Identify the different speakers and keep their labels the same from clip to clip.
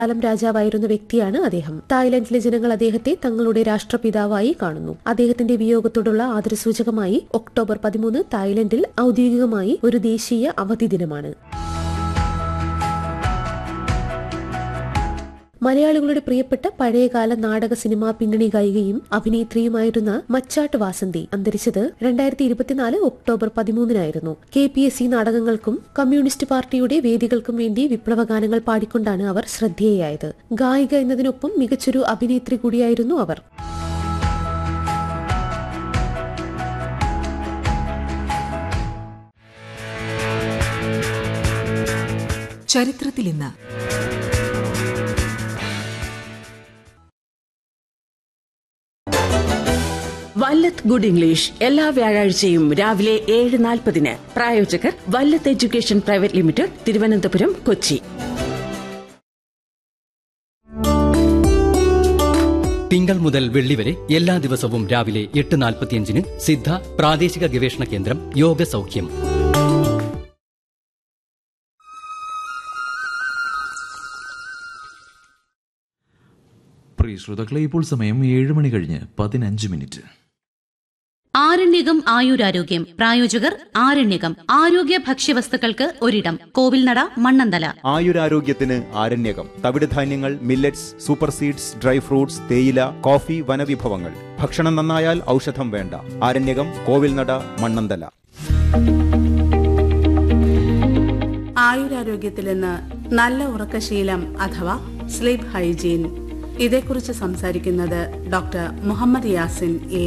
Speaker 1: കാലം രാജാവായിരുന്ന വ്യക്തിയാണ് അദ്ദേഹം തായ്ലൻഡിലെ ജനങ്ങൾ അദ്ദേഹത്തെ തങ്ങളുടെ രാഷ്ട്രപിതാവായി കാണുന്നു അദ്ദേഹത്തിന്റെ വിയോഗത്തോടുള്ള ആദരസൂചകമായി ഒക്ടോബർ പതിമൂന്ന് തായ്ലൻഡിൽ ഔദ്യോഗികമായി ഒരു ദേശീയ അവധി ദിനമാണ് മലയാളികളുടെ പ്രിയപ്പെട്ട പഴയകാല നാടക സിനിമാ പിന്നണി ഗായികയും അഭിനേത്രിയുമായിരുന്ന മച്ചാട്ട് വാസന്തി അന്തരിച്ചത് രണ്ടായിരത്തി ഇരുപത്തിനാല് ഒക്ടോബർ പതിമൂന്നിനായിരുന്നു കെ പി എസ് സി നാടകങ്ങൾക്കും കമ്മ്യൂണിസ്റ്റ് പാർട്ടിയുടെ വേദികൾക്കും വേണ്ടി വിപ്ലവ ഗാനങ്ങൾ പാടിക്കൊണ്ടാണ് അവർ ശ്രദ്ധേയായത് ഗായിക എന്നതിനൊപ്പം മികച്ചൊരു അഭിനേത്രി കൂടിയായിരുന്നു അവർ
Speaker 2: ചരിത്രത്തിൽ ഇന്ന്
Speaker 3: വല്ലത്ത് ഗുഡ് ഇംഗ്ലീഷ് എല്ലാ വ്യാഴാഴ്ചയും രാവിലെ ഏഴ് നാൽപ്പതിന് പ്രായോജകർ Vallath education private limited Thiruvananthapuram Kochi
Speaker 4: തിങ്കൾ മുതൽ വെള്ളി വരെ എല്ലാ ദിവസവും രാവിലെ എട്ട് നാൽപ്പത്തിയഞ്ചിന് സിദ്ധ പ്രാദേശിക ഗവേഷണ കേന്ദ്രം യോഗ സൗഖ്യം
Speaker 5: പ്രിയ ശ്രോതാക്കളെ ഇപ്പോൾ സമയം ഏഴ് മണി കഴിഞ്ഞ് പതിനഞ്ച് മിനിറ്റ്
Speaker 6: ആരണ്യകം ആയുരാരോഗ്യം പ്രായോജകർ ആരണ്യകം ആരോഗ്യ ഭക്ഷ്യവസ്തുക്കൾക്ക് ഒരിടം കോവിൽനട മണ്ണന്തല
Speaker 7: ആയുരാരോഗ്യത്തിന് ആരണ്യകം തവിടുധാന്യങ്ങൾ millets super seeds dry fruits തേയില കോഫി വനവിഭവങ്ങൾ ഭക്ഷണം നന്നായാൽ ഔഷധം വേണ്ട ആരണ്യകം കോവിൽനട മണ്ണന്തല
Speaker 8: ആയുരാരോഗ്യത്തിൽ നിന്ന് നല്ല ഉറക്കശീലം അഥവാ സ്ലീപ്പ് ഹൈജീൻ ഇതേക്കുറിച്ച് സംസാരിക്കുന്നത് ഡോക്ടർ മുഹമ്മദ് യാസിൻ എ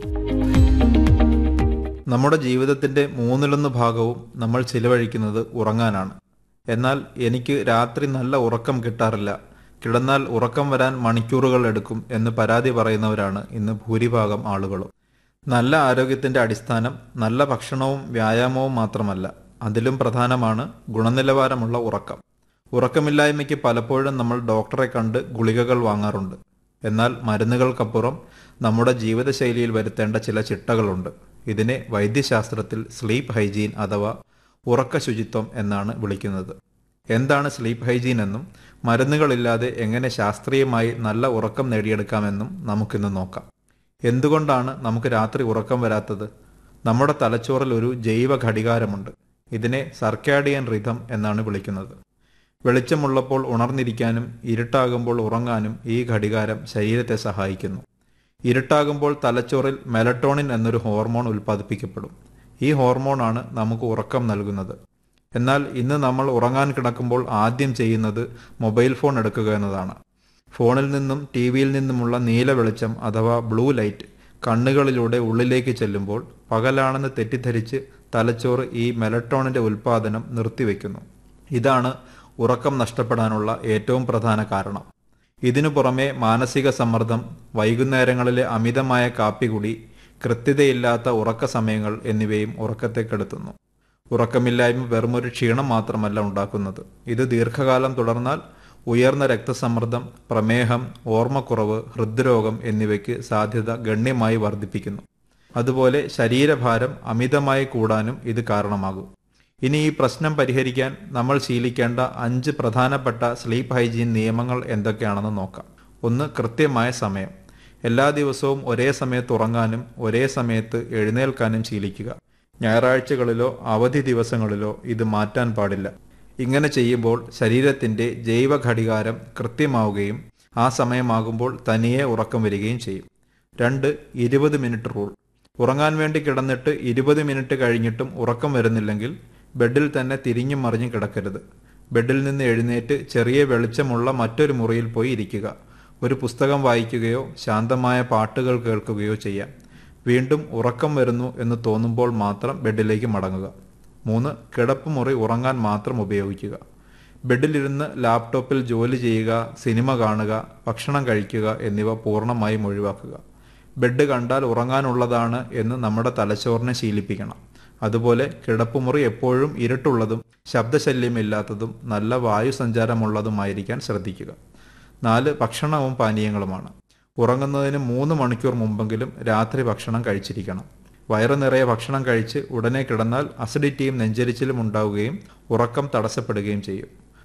Speaker 9: നമ്മുടെ ജീവിതത്തിന്റെ മൂന്നിലൊന്ന് ഭാഗവും നമ്മൾ ചിലവഴിക്കുന്നത് ഉറങ്ങാനാണ് എന്നാൽ എനിക്ക് രാത്രി നല്ല ഉറക്കം കിട്ടാറില്ല കിടന്നാൽ ഉറക്കം വരാൻ മണിക്കൂറുകൾ എടുക്കും എന്ന് പരാതി പറയുന്നവരാണ് ഇന്ന് ഭൂരിഭാഗം ആളുകളും നല്ല ആരോഗ്യത്തിന്റെ അടിസ്ഥാനം നല്ല ഭക്ഷണവും വ്യായാമവും മാത്രമല്ല അതിലും പ്രധാനമാണ് ഗുണനിലവാരമുള്ള ഉറക്കം ഉറക്കമില്ലായ്മയ്ക്ക് പലപ്പോഴും നമ്മൾ ഡോക്ടറെ കണ്ട് ഗുളികകൾ വാങ്ങാറുണ്ട് എന്നാൽ മരുന്നുകൾക്കപ്പുറം നമ്മുടെ ജീവിതശൈലിയിൽ വരുത്തേണ്ട ചില ചിട്ടകളുണ്ട് ഇതിനെ വൈദ്യശാസ്ത്രത്തിൽ സ്ലീപ്പ് ഹൈജീൻ അഥവാ ഉറക്ക ശുചിത്വം എന്നാണ് വിളിക്കുന്നത് എന്താണ് സ്ലീപ്പ് ഹൈജീൻ എന്നും മരുന്നുകളില്ലാതെ എങ്ങനെ ശാസ്ത്രീയമായി നല്ല ഉറക്കം നേടിയെടുക്കാമെന്നും നമുക്കിന്ന് നോക്കാം എന്തുകൊണ്ടാണ് നമുക്ക് രാത്രി ഉറക്കം വരാത്തത് നമ്മുടെ തലച്ചോറിൽ ഒരു ജൈവ ഘടികാരമുണ്ട് ഇതിനെ സർക്കാഡിയൻ റിഥം എന്നാണ് വിളിക്കുന്നത് വെളിച്ചമുള്ളപ്പോൾ ഉണർന്നിരിക്കാനും ഇരുട്ടാകുമ്പോൾ ഉറങ്ങാനും ഈ ഘടികാരം ശരീരത്തെ സഹായിക്കുന്നു ഇരുട്ടാകുമ്പോൾ തലച്ചോറിൽ മെലട്ടോണിൻ എന്നൊരു ഹോർമോൺ ഉൽപ്പാദിപ്പിക്കപ്പെടും ഈ ഹോർമോണാണ് നമുക്ക് ഉറക്കം നൽകുന്നത് എന്നാൽ ഇന്ന് നമ്മൾ ഉറങ്ങാൻ കിടക്കുമ്പോൾ ആദ്യം ചെയ്യുന്നത് മൊബൈൽ ഫോൺ എടുക്കുക എന്നതാണ് ഫോണിൽ നിന്നും ടി വിയിൽ നിന്നുമുള്ള നീല വെളിച്ചം അഥവാ ബ്ലൂ ലൈറ്റ് കണ്ണുകളിലൂടെ ഉള്ളിലേക്ക് ചെല്ലുമ്പോൾ പകലാണെന്ന് തെറ്റിദ്ധരിച്ച് തലച്ചോറ് ഈ മെലട്ടോണിന്റെ ഉൽപ്പാദനം നിർത്തിവെക്കുന്നു ഇതാണ് ഉറക്കം നഷ്ടപ്പെടാനുള്ള ഏറ്റവും പ്രധാന കാരണം ഇതിനു പുറമെ മാനസിക സമ്മർദ്ദം വൈകുന്നേരങ്ങളിലെ അമിതമായ കാപ്പികുടി കൃത്യതയില്ലാത്ത ഉറക്ക സമയങ്ങൾ എന്നിവയും ഉറക്കത്തെ കെടുത്തുന്നു ഉറക്കമില്ലായ്മ വെറുമൊരു ക്ഷീണം മാത്രമല്ല ഉണ്ടാക്കുന്നത് ഇത് ദീർഘകാലം തുടർന്നാൽ ഉയർന്ന രക്തസമ്മർദ്ദം പ്രമേഹം ഓർമ്മക്കുറവ് ഹൃദ്രോഗം എന്നിവയ്ക്ക് സാധ്യത ഗണ്യമായി വർദ്ധിപ്പിക്കുന്നു അതുപോലെ ശരീരഭാരം അമിതമായി കൂടാനും ഇത് കാരണമാകും ഇനി ഈ പ്രശ്നം പരിഹരിക്കാൻ നമ്മൾ ശീലിക്കേണ്ട അഞ്ച് പ്രധാനപ്പെട്ട സ്ലീപ്പ് ഹൈജീൻ നിയമങ്ങൾ എന്തൊക്കെയാണെന്ന് നോക്കാം ഒന്ന് കൃത്യമായ സമയം എല്ലാ ദിവസവും ഒരേ സമയത്ത് ഉറങ്ങാനും ഒരേ സമയത്ത് എഴുന്നേൽക്കാനും ശീലിക്കുക ഞായറാഴ്ചകളിലോ അവധി ദിവസങ്ങളിലോ ഇത് മാറ്റാൻ പാടില്ല ഇങ്ങനെ ചെയ്യുമ്പോൾ ശരീരത്തിന്റെ ജൈവ ഘടികാരം കൃത്യമാവുകയും ആ സമയമാകുമ്പോൾ തനിയെ ഉറക്കം വരികയും ചെയ്യും രണ്ട് ഇരുപത് മിനിറ്റ് റൂൾ ഉറങ്ങാൻ വേണ്ടി കിടന്നിട്ട് ഇരുപത് മിനിറ്റ് കഴിഞ്ഞിട്ടും ഉറക്കം വരുന്നില്ലെങ്കിൽ ബെഡിൽ തന്നെ തിരിഞ്ഞും മറിഞ്ഞും കിടക്കരുത് ബെഡിൽ നിന്ന് എഴുന്നേറ്റ് ചെറിയ വെളിച്ചമുള്ള മറ്റൊരു മുറിയിൽ പോയി ഇരിക്കുക ഒരു പുസ്തകം വായിക്കുകയോ ശാന്തമായ പാട്ടുകൾ കേൾക്കുകയോ ചെയ്യാം വീണ്ടും ഉറക്കം വരുന്നു എന്ന് തോന്നുമ്പോൾ മാത്രം ബെഡിലേക്ക് മടങ്ങുക മൂന്ന് കിടപ്പുമുറി ഉറങ്ങാൻ മാത്രം ഉപയോഗിക്കുക ബെഡിലിരുന്ന് ലാപ്ടോപ്പിൽ ജോലി ചെയ്യുക സിനിമ കാണുക ഭക്ഷണം കഴിക്കുക എന്നിവ പൂർണ്ണമായും ഒഴിവാക്കുക ബെഡ് കണ്ടാൽ ഉറങ്ങാനുള്ളതാണ് എന്ന് നമ്മുടെ തലച്ചോറിനെ ശീലിപ്പിക്കണം അതുപോലെ കിടപ്പുമുറി എപ്പോഴും ഇരുട്ടുള്ളതും ശബ്ദശല്യമില്ലാത്തതും നല്ല വായു സഞ്ചാരമുള്ളതുമായിരിക്കാൻ ശ്രദ്ധിക്കുക നാല് ഭക്ഷണവും പാനീയങ്ങളുമാണ് ഉറങ്ങുന്നതിന് മൂന്ന് മണിക്കൂർ മുമ്പെങ്കിലും രാത്രി ഭക്ഷണം കഴിച്ചിരിക്കണം വയറു നിറയെ ഭക്ഷണം കഴിച്ച് ഉടനെ കിടന്നാൽ അസിഡിറ്റിയും നെഞ്ചരിച്ചിലും ഉണ്ടാവുകയും ഉറക്കം തടസ്സപ്പെടുകയും ചെയ്യും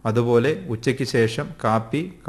Speaker 9: അതുപോലെ ഉച്ചയ്ക്ക് ശേഷം കാപ്പി